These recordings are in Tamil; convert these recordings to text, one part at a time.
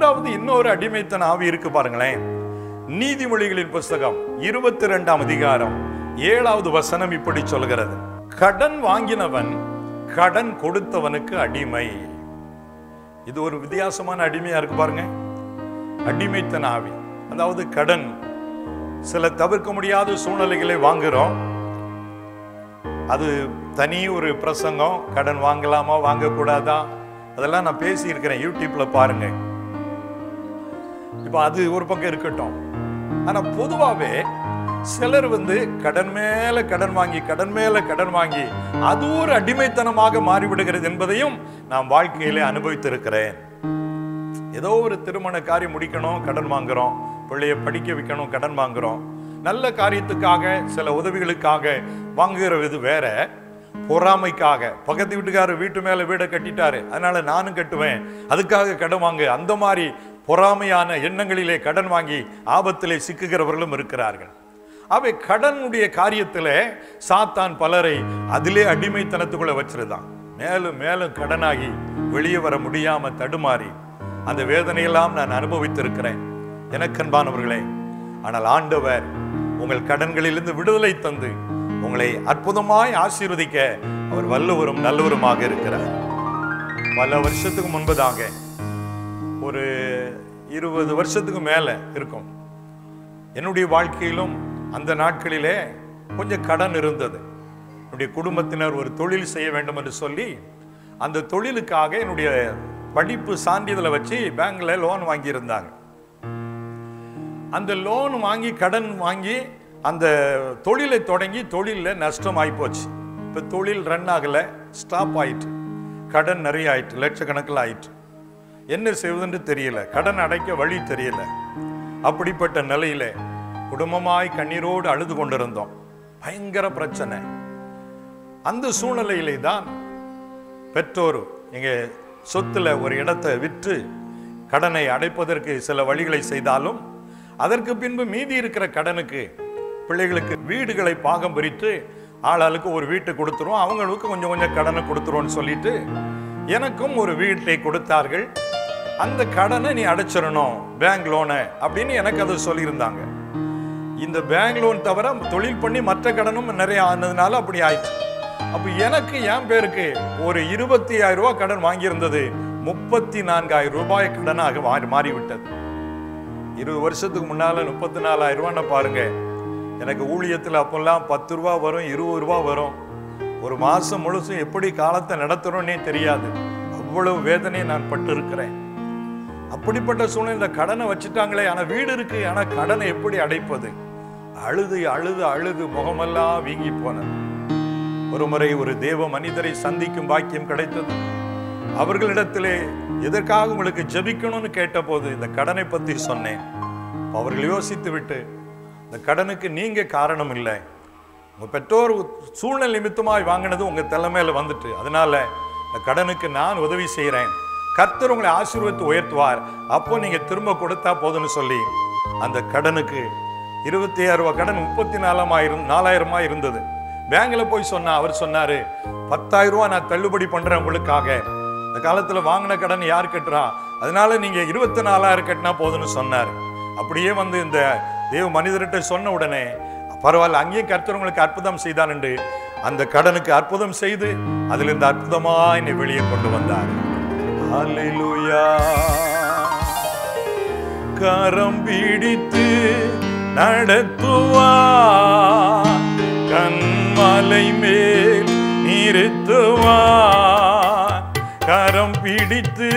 இரண்டாவது இன்னொரு அடிமைத்தன ஆவி இருக்கு பாருங்களேன் நீதிமொழிகளின் புஸ்தகம் இருபத்தி ரெண்டாம் அதிகாரம் ஏழாவது வசனம் இப்படி சொல்கிறது கடன் வாங்கினவன் கடன் கொடுத்தவனுக்கு அடிமை இது ஒரு வித்தியாசமான அடிமையா இருக்கு பாருங்க அடிமைத்தன ஆவி அதாவது கடன் சில தவிர்க்க முடியாத சூழ்நிலைகளை வாங்குறோம் அது தனி ஒரு பிரசங்கம் கடன் வாங்கலாமா வாங்கக்கூடாதா அதெல்லாம் நான் பேசி இருக்கிறேன் யூடியூப்ல பாருங்க இப்போ அது ஒரு பக்கம் இருக்கட்டும் ஆனா பொதுவாவே சிலர் வந்து கடன் மேல கடன் வாங்கி கடன் மேல கடன் வாங்கி அது ஒரு அடிமைத்தனமாக மாறிவிடுகிறது என்பதையும் நான் வாழ்க்கையிலே அனுபவித்திருக்கிறேன் ஏதோ ஒரு திருமண காரியம் முடிக்கணும் கடன் வாங்குறோம் பிள்ளைய படிக்க வைக்கணும் கடன் வாங்குறோம் நல்ல காரியத்துக்காக சில உதவிகளுக்காக வாங்குகிறது வேற பொறாமைக்காக பக்கத்து வீட்டுக்காரர் வீட்டு மேல வீடை கட்டிட்டாரு அதனால நானும் கட்டுவேன் அதுக்காக கடன் வாங்கு அந்த மாதிரி பொறாமையான எண்ணங்களிலே கடன் வாங்கி ஆபத்திலே சிக்குகிறவர்களும் இருக்கிறார்கள் அவை கடனுடைய காரியத்திலே சாத்தான் பலரை அதிலே அடிமைத்தனத்துக்குள்ள வச்சிருந்தான் மேலும் மேலும் கடனாகி வெளியே வர முடியாம தடுமாறி அந்த வேதனையெல்லாம் நான் அனுபவித்திருக்கிறேன் எனக்கன்பானவர்களே ஆனால் ஆண்டவர் உங்கள் கடன்களிலிருந்து விடுதலை தந்து உங்களை அற்புதமாய் ஆசீர்வதிக்க அவர் வல்லவரும் நல்லவருமாக இருக்கிறார் பல வருஷத்துக்கு முன்பதாக ஒரு இருபது வருஷத்துக்கு மேல இருக்கும் என்னுடைய வாழ்க்கையிலும் அந்த நாட்களிலே கொஞ்சம் கடன் இருந்தது என்னுடைய குடும்பத்தினர் ஒரு தொழில் செய்ய வேண்டும் என்று சொல்லி அந்த தொழிலுக்காக என்னுடைய படிப்பு சான்றிதழை வச்சு பேங்க்ல லோன் வாங்கியிருந்தாங்க அந்த லோன் வாங்கி கடன் வாங்கி அந்த தொழிலை தொடங்கி தொழிலில் நஷ்டம் ஆயிப்போச்சு இப்போ தொழில் ரன் ஆகலை ஸ்டாப் ஆயிட்டு கடன் நிறைய ஆயிட்டு லட்சக்கணக்கில் ஆயிட்டு என்ன செய்வதுன்னு தெரியல கடன் அடைக்க வழி தெரியல அப்படிப்பட்ட நிலையில குடும்பமாய் கண்ணீரோடு அழுது கொண்டிருந்தோம் பயங்கர பிரச்சனை அந்த சூழ்நிலையிலே தான் பெற்றோர் எங்க சொத்துல ஒரு இடத்தை விற்று கடனை அடைப்பதற்கு சில வழிகளை செய்தாலும் அதற்கு பின்பு மீதி இருக்கிற கடனுக்கு பிள்ளைகளுக்கு வீடுகளை பாகம் பிரித்து ஆளாளுக்கு ஒரு வீட்டை கொடுத்துருவோம் அவங்களுக்கு கொஞ்சம் கொஞ்சம் கடனை கொடுத்துருவோம்னு சொல்லிட்டு எனக்கும் ஒரு வீட்டை கொடுத்தார்கள் அந்த கடனை நீ அடைச்சிடணும் பேங்க் லோனை அப்படின்னு எனக்கு அதை சொல்லியிருந்தாங்க இந்த பேங்க் லோன் தவிர தொழில் பண்ணி மற்ற கடனும் நிறைய ஆனதுனால அப்படி ஆயிடுச்சு அப்ப எனக்கு என் பேருக்கு ஒரு இருபத்தி ஆயிரம் ரூபாய் கடன் வாங்கியிருந்தது முப்பத்தி நான்காயிரம் ரூபாய் கடனாக மாறி மாறிவிட்டது இருபது வருஷத்துக்கு முன்னால முப்பத்தி நாலாயிரம் ரூபான்னு பாருங்க எனக்கு ஊழியத்தில் அப்பெல்லாம் பத்து ரூபா வரும் இருபது ரூபா வரும் ஒரு மாசம் முழுசும் எப்படி காலத்தை நடத்துறோன்னே தெரியாது அவ்வளவு வேதனையை நான் பட்டு இருக்கிறேன் அப்படிப்பட்ட சூழ்நிலை கடனை வச்சுட்டாங்களே ஆனா வீடு இருக்கு ஆனா கடனை எப்படி அடைப்பது அழுது அழுது அழுது முகமெல்லாம் வீங்கி போனது ஒரு முறை ஒரு தேவ மனிதரை சந்திக்கும் பாக்கியம் கிடைத்தது அவர்களிடத்திலே எதற்காக உங்களுக்கு ஜெபிக்கணும்னு கேட்டபோது இந்த கடனை பத்தி சொன்னேன் அவர்கள் யோசித்து விட்டு இந்த கடனுக்கு நீங்க காரணம் இல்லை உங்க பெற்றோர் சூழ்நிலை நிமித்தமாய் வாங்கினது உங்க தலைமையில வந்துட்டு அதனால இந்த கடனுக்கு நான் உதவி செய்கிறேன் கர்த்தர் உங்களை ஆசீர்வதித்து உயர்த்துவார் அப்போ நீங்க திரும்ப கொடுத்தா போதும்னு சொல்லி அந்த கடனுக்கு இருபத்தி ஆயிரம் ரூபாய் கடன் முப்பத்தி நாலாமா இரு நாலாயிரமா இருந்தது பேங்க்ல போய் சொன்னா அவர் சொன்னாரு பத்தாயிரம் ரூபாய் நான் தள்ளுபடி பண்றேன் உங்களுக்காக இந்த காலத்துல வாங்கின கடன் யார் கட்டுறா அதனால நீங்க இருபத்தி நாலாயிரம் கட்டினா போதும்னு சொன்னார் அப்படியே வந்து இந்த தேவ மனிதர்கிட்ட சொன்ன உடனே பரவாயில்ல அங்கேயும் கர்த்தர் உங்களுக்கு அற்புதம் செய்தான் என்று அந்த கடனுக்கு அற்புதம் செய்து அதிலிருந்து அற்புதமா என்னை வெளியே கொண்டு வந்தார் ஹalleluya கரம் பிடித்து நடத்துவார் கண்மலை மேல் நிறுத்துவார் கரம் பிடித்து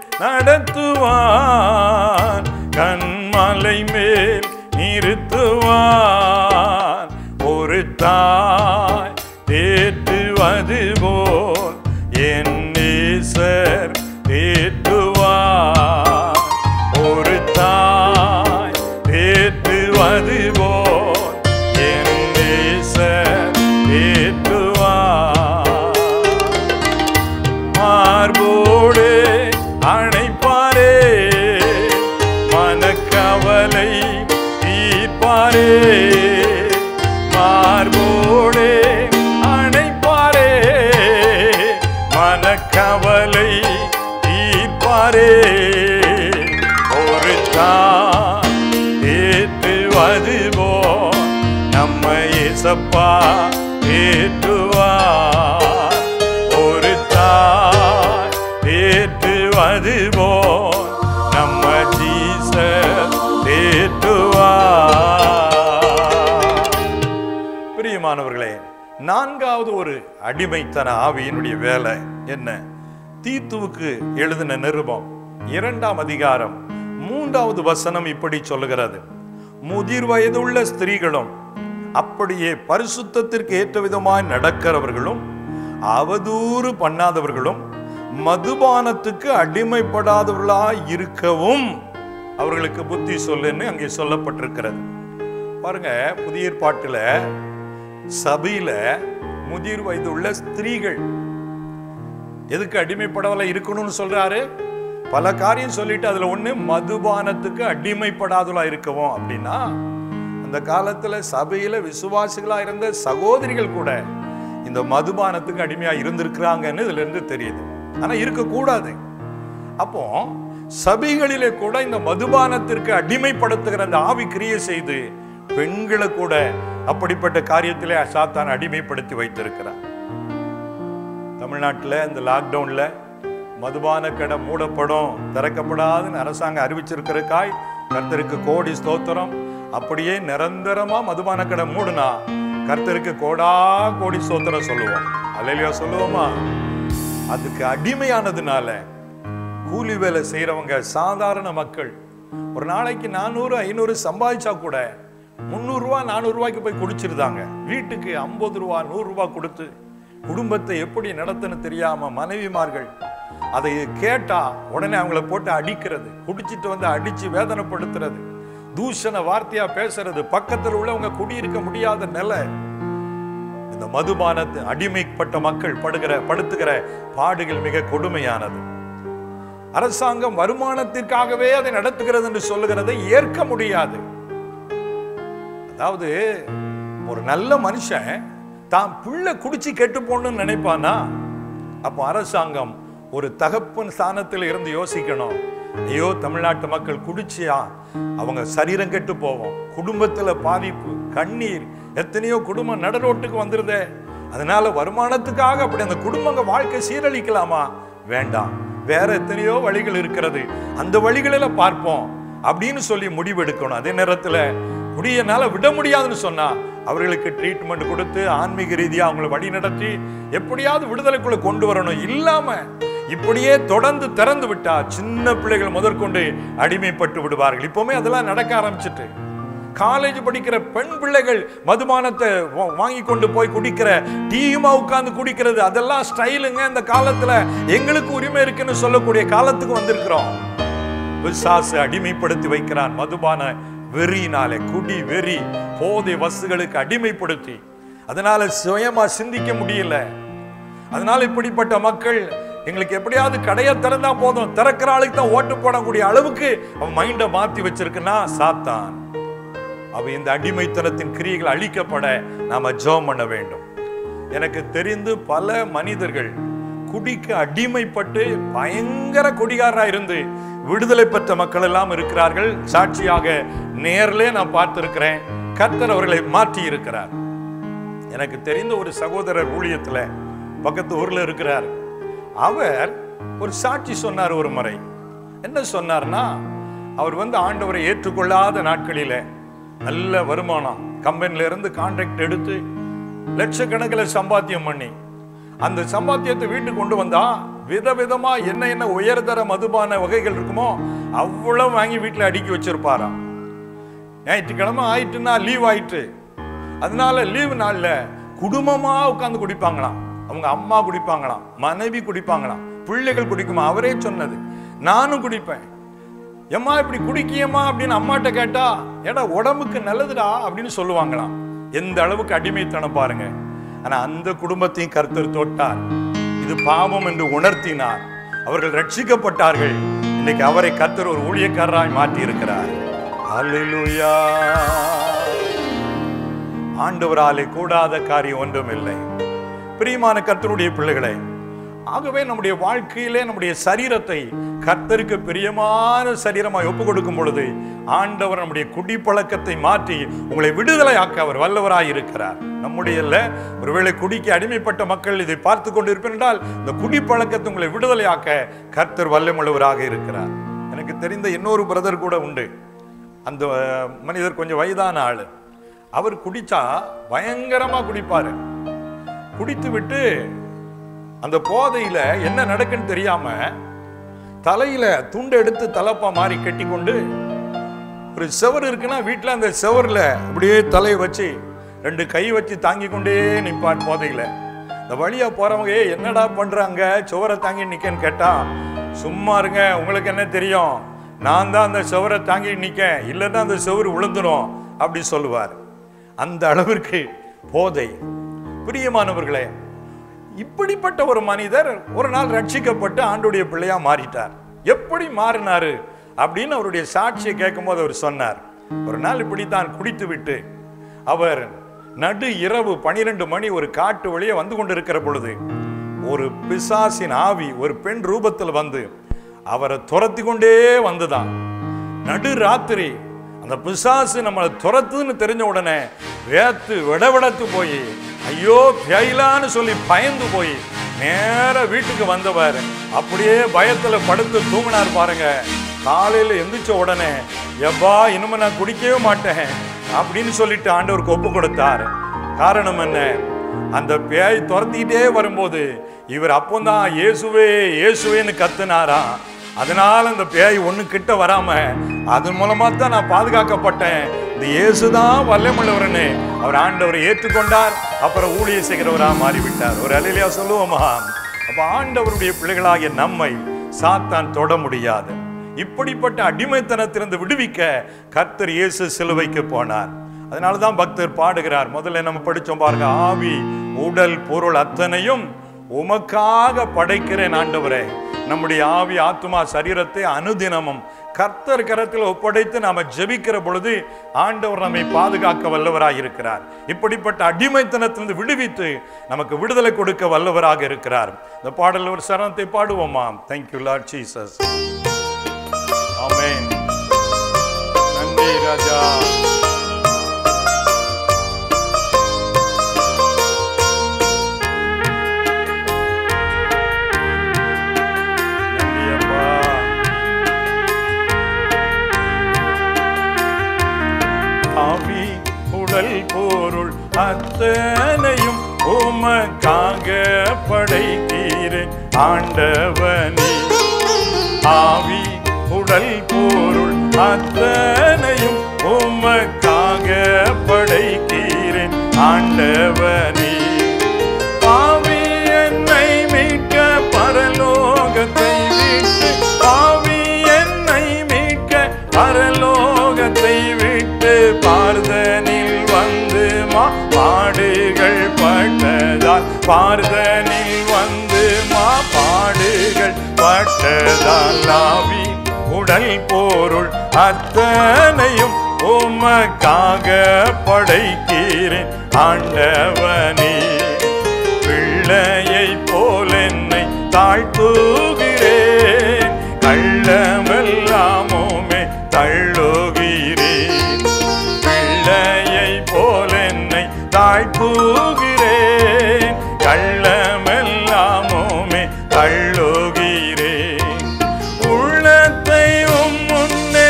நடத்துவார் கண்மலை மேல் நிறுத்துவார் ஒரு தாய் தேற்றுவது போல் என் நேசர் தேற்றுவார் ஒரு தாய் தேற்றுவது போல் என் நேசர் தேற்றுவார் மார்போடு அணைப்பாரே மனக்கவலை தீர்ப்பாரே மார்போடு அணைப்பாரே மனக்கவலை தீர்ப்பாரே தான் தேற்றுவது போ நம்ம ஏசப்பா தேற்றுவார் ஒரு தாய் தேற்றுவது போ நம்ம ஜீச தேற்றுவார் பிரியமானவர்களே நான்காவது ஒரு அடிமைத்தன ஆவியினுடைய வேலை என்ன தீத்துவுக்கு எழுதின நிருபம் இரண்டாம் அதிகாரம் மூன்றாவது வசனம் இப்படி சொல்லுகிறது முதிர் வயதுள்ள ஸ்திரீகளும் அப்படியே பரிசுத்தத்திற்கு ஏற்ற விதமாய் நடக்கிறவர்களும் அவதூறு பண்ணாதவர்களும் மதுபானத்துக்கு அடிமைப்படாதவர்களாய் இருக்கவும் அவர்களுக்கு புத்தி சொல்லுன்னு அங்கே சொல்லப்பட்டிருக்கிறது பாருங்க புதிய ஏற்பாட்டுல சபையில முதிர் வயதுள்ள ஸ்திரீகள் எதுக்கு அடிமைப்படவல இருக்கணும்னு சொல்றாரு பல காரியம் சொல்லிட்டு அதுல ஒண்ணு மதுபானத்துக்கு அடிமைப்படாதலா இருக்கவும் அப்படின்னா அந்த காலத்துல சபையில விசுவாசிகளா இருந்த சகோதரிகள் கூட இந்த மதுபானத்துக்கு அடிமையா இருந்திருக்கிறாங்கன்னு இதுல இருந்து தெரியுது ஆனா இருக்கக்கூடாது அப்போ சபைகளிலே கூட இந்த மதுபானத்திற்கு அடிமைப்படுத்துகிற அந்த ஆவி கிரியை செய்து பெண்களை கூட அப்படிப்பட்ட காரியத்திலே சாத்தான் அடிமைப்படுத்தி வைத்திருக்கிறார் தமிழ்நாட்டில் இந்த லாக்டவுன்ல மதுபான கடை மூடப்படும் திறக்கப்படாதுன்னு அரசாங்கம் அறிவிச்சிருக்கிறக்காய் கர்த்தருக்கு கோடி ஸ்தோத்திரம் அப்படியே நிரந்தரமா மதுபான கடை மூடுனா கர்த்தருக்கு கோடா கோடி ஸ்தோத்திரம் சொல்லுவோம் அல்லையா சொல்லுவோமா அதுக்கு அடிமையானதுனால கூலி வேலை செய்யறவங்க சாதாரண மக்கள் ஒரு நாளைக்கு நானூறு ஐநூறு சம்பாதிச்சா கூட முந்நூறு ரூபா நானூறு ரூபாய்க்கு போய் குடிச்சிருந்தாங்க வீட்டுக்கு ஐம்பது ரூபா நூறு ரூபாய் கொடுத்து குடும்பத்தை எப்படி நடத்துன்னு தெரியாம மனைவிமார்கள் அதை கேட்டா உடனே அவங்கள போட்டு அடிக்கிறது குடிச்சிட்டு வந்து அடிச்சு வேதனைப்படுத்துறது தூஷண வார்த்தையா பேசுறது பக்கத்தில் உள்ளவங்க குடியிருக்க முடியாத நிலை இந்த மதுபானத்து அடிமைப்பட்ட மக்கள் படுகிற படுத்துகிற பாடுகள் மிக கொடுமையானது அரசாங்கம் வருமானத்திற்காகவே அதை நடத்துகிறது என்று சொல்லுகிறதை ஏற்க முடியாது அதாவது ஒரு நல்ல மனுஷன் தான் பிள்ளை குடிச்சு கெட்டு போகணும்னு நினைப்பானா அப்போ அரசாங்கம் ஒரு தகப்பன் ஸ்தானத்தில் இருந்து யோசிக்கணும் ஐயோ தமிழ்நாட்டு மக்கள் குடிச்சியா அவங்க சரீரம் கெட்டு போவோம் குடும்பத்துல பாதிப்பு கண்ணீர் எத்தனையோ குடும்பம் நடுரோட்டுக்கு வந்துருதே அதனால வருமானத்துக்காக அப்படி அந்த குடும்பங்க வாழ்க்கை சீரழிக்கலாமா வேண்டாம் வேற எத்தனையோ வழிகள் இருக்கிறது அந்த வழிகளில பார்ப்போம் அப்படின்னு சொல்லி முடிவெடுக்கணும் அதே நேரத்துல முடியனால விட முடியாதுன்னு சொன்னா அவர்களுக்கு ட்ரீட்மெண்ட் கொடுத்து ஆன்மீக ரீதியா அவங்களை வழி நடத்தி எப்படியாவது விடுதலைக்குள்ள கொண்டு வரணும் இல்லாம இப்படியே தொடர்ந்து திறந்து விட்டா சின்ன பிள்ளைகள் முதற்கொண்டு அடிமைப்பட்டு விடுவார்கள் இப்பவுமே அதெல்லாம் நடக்க ஆரம்பிச்சிட்டு காலேஜ் படிக்கிற பெண் பிள்ளைகள் மதுபானத்தை வா- வாங்கி கொண்டு போய் குடிக்கிற டீயுமா உட்கார்ந்து குடிக்கிறது அதெல்லாம் ஸ்டைலுங்க இந்த காலத்துல எங்களுக்கு உரிமை இருக்குன்னு சொல்லக்கூடிய காலத்துக்கு வந்திருக்கிறோம் பிசாசு அடிமைப்படுத்தி வைக்கிறான் மதுபான வெறியினாலே குடி வெறி போதை வசுகளுக்கு அடிமைப்படுத்தி அதனால சுயமா சிந்திக்க முடியல அதனால இப்படிப்பட்ட மக்கள் எங்களுக்கு எப்படியாவது கடையை திறந்தா போதும் திறக்கிற ஆளுக்கு தான் ஓட்டு போடக்கூடிய அளவுக்கு அவன் மைண்டை மாத்தி வச்சிருக்குன்னா சாத்தான் அவ இந்த அடிமைத்தனத்தின் கிரியைகள் அழிக்கப்பட நாம ஜெபம் பண்ண வேண்டும் எனக்கு தெரிந்து பல மனிதர்கள் குடிக்கு அடிமைப்பட்டு பயங்கர குடிகாரா இருந்து விடுதலை பெற்ற மக்கள் எல்லாம் இருக்கிறார்கள் சாட்சியாக நேர்ல நான் பார்த்திருக்கிறேன் கர்த்தர் அவர்களை மாற்றி இருக்கிறார் எனக்கு தெரிந்த ஒரு சகோதரர் ஊழியத்துல பக்கத்து ஊர்ல இருக்கிறார் அவர் ஒரு சாட்சி சொன்னார் ஒரு முறை என்ன சொன்னார்னா அவர் வந்து ஆண்டவரை ஏற்றுக்கொள்ளாத நாட்களில நல்ல வருமானம் கம்பெனில இருந்து கான்ட்ராக்ட் எடுத்து லட்சக்கணக்கில் சம்பாத்தியம் பண்ணி அந்த சம்பாத்தியத்தை வீட்டுக்கு கொண்டு வந்தா விதவிதமா என்ன என்ன உயர்தர மதுபான வகைகள் இருக்குமோ அவ்வளவு வாங்கி வீட்டுல அடுக்கி வச்சிருப்பாராம் ஞாயிற்றுக்கிழமை ஆயிட்டுன்னா லீவ் ஆயிட்டு அதனால லீவ் நாள்ல குடும்பமா உட்கார்ந்து குடிப்பாங்களாம் அவங்க அம்மா குடிப்பாங்களாம் மனைவி குடிப்பாங்களாம் பிள்ளைகள் குடிக்குமா அவரே சொன்னது நானும் குடிப்பேன் எம்மா இப்படி குடிக்கியம்மா அப்படின்னு அம்மாட்ட கேட்டா ஏடா உடம்புக்கு நல்லதுடா அப்படின்னு சொல்லுவாங்களாம் எந்த அளவுக்கு அடிமைத்தனம் பாருங்க ஆனா அந்த குடும்பத்தையும் கர்த்தர் தொட்டார் இது பாவம் என்று உணர்த்தினார் அவர்கள் ரட்சிக்கப்பட்டார்கள் இன்னைக்கு அவரை கர்த்தர் ஒரு ஊழியக்காரராய் மாற்றி இருக்கிறார் அல்லேலூயா ஆண்டவராலே கூடாத காரியம் ஒன்றும் இல்லை பிரியமான கர்த்தருடைய பிள்ளைகளே ஆகவே நம்முடைய வாழ்க்கையிலே நம்முடைய சரீரத்தை கர்த்தருக்கு பிரியமான சரீரமாய் ஒப்பு கொடுக்கும் பொழுது ஆண்டவர் நம்முடைய குடிப்பழக்கத்தை மாற்றி உங்களை விடுதலையாக்க அவர் வல்லவராய் இருக்கிறார் நம்முடைய இல்ல, ஒருவேளை குடிக்கு அடிமைப்பட்ட மக்கள் இதை பார்த்து கொண்டு இருப்பென்றால் இந்த குடிப்பழக்கத்தை உங்களை விடுதலையாக்க கர்த்தர் வல்லமுள்ளவராக இருக்கிறார் எனக்கு தெரிந்த இன்னொரு பிரதர் கூட உண்டு அந்த அஹ், மனிதர் கொஞ்சம் வயதான ஆளு அவர் குடிச்சா பயங்கரமா குடிப்பாரு குடித்து விட்டு அந்த போதையில என்ன நடக்குன்னு தெரியாம தலையில துண்டு எடுத்து தலப்பா மாறி கட்டி கொண்டு ஒரு செவர் இருக்குன்னா வீட்டில் அந்த செவர்ல அப்படியே தலையை வச்சு ரெண்டு கை வச்சு தாங்கி கொண்டே நிற்பான் போதையில இந்த வழியா போறவங்க "ஏய், என்னடா பண்றாங்க சுவரை தாங்கி நிக்கன்னு கேட்டா சும்மா இருங்க உங்களுக்கு என்ன தெரியும் நான் தான் அந்த சுவரை தாங்கி நிக்க இல்லைன்னா அந்த சுவர் விழுந்துரும் அப்படி சொல்லுவார் அந்த அளவிற்கு போதை பிரியமானவர்களே இப்படிப்பட்ட ஒரு மனிதர் ஒரு நாள் ரட்சிக்கப்பட்டு ஆண்டுடைய பிள்ளையா மாறிட்டார் எப்படி மாறினாரு அப்படின்னு அவருடைய சாட்சியை கேட்கும்போது அவர் சொன்னார் ஒரு நாள் இப்படித்தான் குடித்து விட்டு அவர் நடு இரவு பனிரெண்டு மணி ஒரு காட்டு வழியே வந்து கொண்டிருக்கிற பொழுது ஒரு பிசாசின் ஆவி ஒரு பெண் ரூபத்தில் வந்து அவரை துரத்தி கொண்டே வந்துதான் நடு ராத்திரி அந்த பிசாசு நம்மளை துரத்துன்னு தெரிஞ்ச உடனே வேத்து விடவிடத்து போய் ஐயோ பேயிலான்னு சொல்லி பயந்து போய் நேர வீட்டுக்கு வந்தவர் அப்படியே பயத்துல படுத்து தூங்கினார் பாருங்க காலையில எந்திரிச்ச உடனே எப்பா இனிமே நான் குடிக்கவே மாட்டேன் அப்படின்னு சொல்லிட்டு ஆண்டவருக்கு ஒப்பு கொடுத்தார் காரணம் என்ன அந்த பேய் துரத்திக்கிட்டே வரும்போது இவர் அப்போதான் இயேசுவே இயேசுவேன்னு கத்துனாரா அதனால அந்த பேய் ஒண்ணு கிட்ட வராம அதன் மூலமா தான் நான் பாதுகாக்கப்பட்டேன் இந்த இயேசுதான் வல்லமுள்ளவர்னு அவர் ஆண்டவரை ஏற்றுக்கொண்டார் அப்புறம் ஊழிய செய்கிறவரா மாறிவிட்டார் ஒரு அலையிலையா சொல்லுவோமா அப்ப ஆண்டவருடைய பிள்ளைகளாகிய நம்மை சாத்தான் தொட முடியாது இப்படிப்பட்ட அடிமைத்தனத்திலிருந்து விடுவிக்க கர்த்தர் இயேசு சிலுவைக்கு போனார் அதனால தான் பக்தர் பாடுகிறார் முதல்ல நம்ம படிச்சோம் பாருங்க ஆவி உடல் பொருள் அத்தனையும் உமக்காக படைக்கிறேன் ஆண்டவரே நம்முடைய ஆவி ஆத்துமா சரீரத்தை அனுதினமும் கர்த்தர் கரத்தில் ஒப்படைத்து நாம ஜெபிக்கிற பொழுது ஆண்டவர் நம்மை பாதுகாக்க வல்லவராக இருக்கிறார் இப்படிப்பட்ட அடிமைத்தனத்திலிருந்து விடுவித்து நமக்கு விடுதலை கொடுக்க வல்லவராக இருக்கிறார் இந்த பாடல் ஒரு சரணத்தை பாடுவோமா தேங்க்யூ லார்ட் ஜீசஸ் ஆமென் நன்றி ராஜா நன்றி அப்பா ஆவி உடல் பொருள் அத்தனையும் உமக்காக படைத்தீரேன் ஆண்டவனே ஆவி உடல் பொருள் அத்தனையும் உமக்காக படைத்தீரேன் ஆண்டவனே பாவி என்னை மீட்க பரலோகத்தை விட்டு பாவி என்னை மீட்க பரலோகத்தை விட்டு பார்தனில் வந்து மா பாடுகள் பட்டதால் பார்தனில் வந்து மா பாடுகள் பட்டதால் ஆவி உடல் பொருள் அத்தனையும் உமக்காக படைக்கிறேன் ஆண்டவனே பிள்ளையை போல் என்னை தாழ்த்துகிறேன் கள்ளமெல்லாமுமே தள்ளுகிறேன் பிள்ளையை போல் என்னை தாழ்த்துகிறேன் கள்ளமெல்லாமுமே தள்ளுகிறேன் உள்ளத்தை உம் முன்னே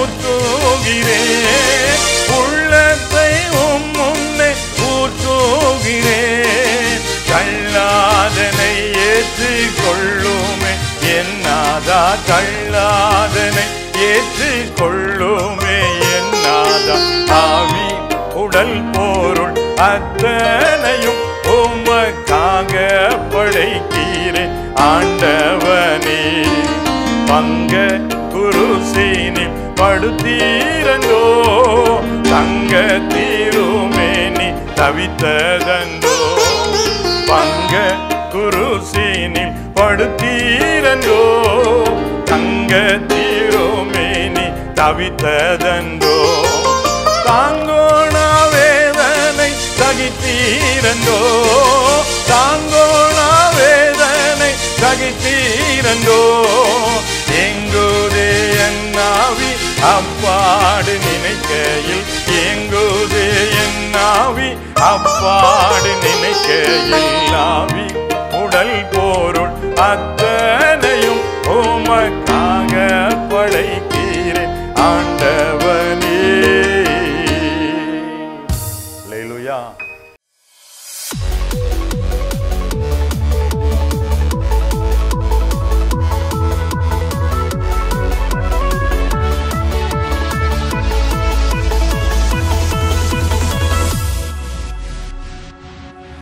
ஊற்றுகிறேன் உள்ளத்தை உம் முன்னே ஊற்றுகிறேன் கல்லாதனை ஏற்றுக் கொள்ளுமே என்னாதா கல்லாதனை ஏற்றுக் கொள்ளுமே என்னாதா ஆவி உடல் பொருள் அத்தனையும் உமக்காக படைக்கிறேன் ஆண்டவனே பங்க குருசீனில் படுத்தீரண்டோ தங்க தீருமேனி தவித்ததண்டோ பங்க குருசீனில் படுத்தீரண்டோ தங்க தீருமேனி தவித்ததண்டோ தாங்கோணா வேதனை சகித்தீரண்டோ தாங்கோணா வேதனை ஐயோ எங்குதே என்னாவி அப்பாடு நினைக்கையில் எங்குதே என்னாவி அப்பாடு நினைக்கையில் ஆவி உடல் போருள் அத்தனையும் உமக்காக படைக்கிறேன் ஆண்டவனே